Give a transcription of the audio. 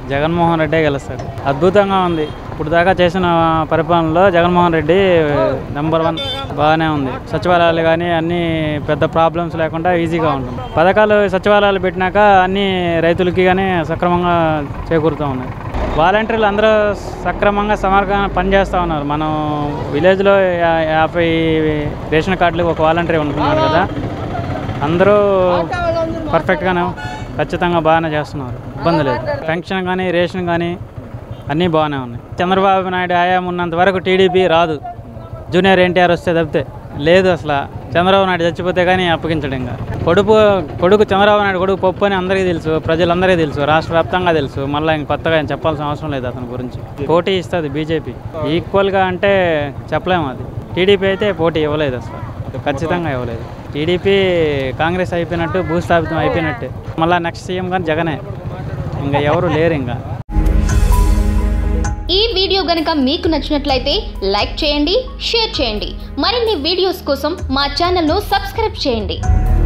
జగన్మోహన్ రెడ్డే గెలుస్తాడు అద్భుతంగా ఉంది ఇప్పుడు దాకా చేసిన పరిపాలనలో జగన్మోహన్ రెడ్డి నెంబర్ వన్ బాగానే ఉంది సచివాలయాలు కానీ అన్ని పెద్ద ప్రాబ్లమ్స్ లేకుండా ఈజీగా ఉంటుంది పథకాలు సచివాలయాలు పెట్టినాక అన్ని రైతులకి కానీ సక్రమంగా చేకూరుతూ ఉన్నాయి వాలంటీర్లు అందరూ సక్రమంగా సమర్గంగా పనిచేస్తూ ఉన్నారు మనం విలేజ్లో యా- యాభై రేషన్ కార్డులకు ఒక వాలంటీర్ ఉంటున్నారు కదా అందరూ పర్ఫెక్ట్గానే ఖచ్చితంగా బాగానే చేస్తున్నారు ఇబ్బంది లేదు పెన్షన్ కానీ రేషన్ కానీ అన్నీ బాగానే ఉన్నాయి చంద్రబాబు నాయుడు హయాం ఉన్నంత వరకు టీడీపీ రాదు జూనియర్ ఎన్టీఆర్ వస్తే తప్పితే లేదు అసలు చంద్రబాబు నాయుడు చచ్చిపోతే కానీ అప్పగించడు ఇంకా కొడుకు కొడుకు చంద్రబాబు నాయుడు కొడుకు పప్పు అని అందరికీ తెలుసు ప్రజలందరికీ తెలుసు రాష్ట్ర వ్యాప్తంగా తెలుసు మళ్ళీ ఇంక కొత్తగా ఏం చెప్పాల్సిన అవసరం లేదు అతని గురించి పోటీ ఇస్తుంది బీజేపీ ఈక్వల్గా అంటే చెప్పలేము అది టీడీపీ అయితే పోటీ ఇవ్వలేదు అసలు ఖచ్చితంగా ఇవ్వలేదు టీడీపీ కాంగ్రెస్ అయిపోయినట్టు భూస్థాపితం అయిపోయినట్టే మళ్ళీ నెక్స్ట్ సీఎం కానీ జగనే ఇంకా ఎవరు లేరు ఇంకా ఈ వీడియో గనుక మీకు నచ్చినట్లయితే లైక్ చేయండి షేర్ చేయండి మరిన్ని వీడియోస్ కోసం మా ఛానల్ను సబ్స్క్రైబ్ చేయండి